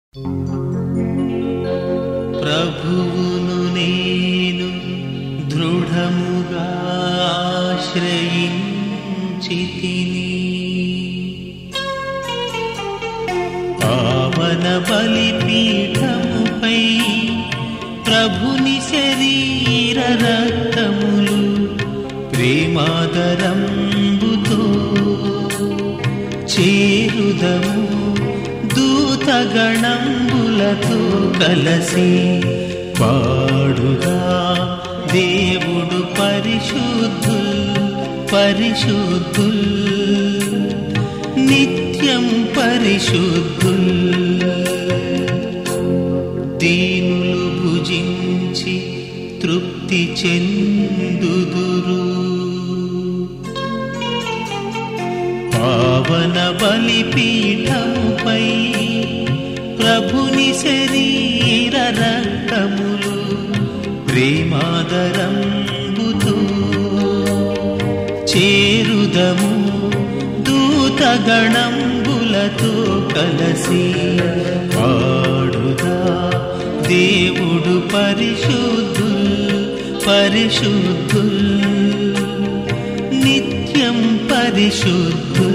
ప్రభువును నేను దృఢముగా ఆశ్రయించి పావన బలిపీఠముపై ప్రభుని శరీర రక్తములు ప్రేమాదరంబుతో చేరుదము దూతగణంబులతో కలసి పాడుగా దేవుడు పరిశుద్ధుల్ పరిశుద్ధుల్ నిత్యం పరిశుద్ధుల్ దీనులు భుజించి తృప్తి చెందుదురు పావన బలిపీఠముపై ప్రభుని శరీర రక్తములు ప్రేమాదరంబుతో చేరుదము దూతగణంబులతో కలసి పాడుగా దేవుడు పరిశుద్ధుల్ పరిశుద్ధుల్ నిత్యం పరిశుద్ధుల్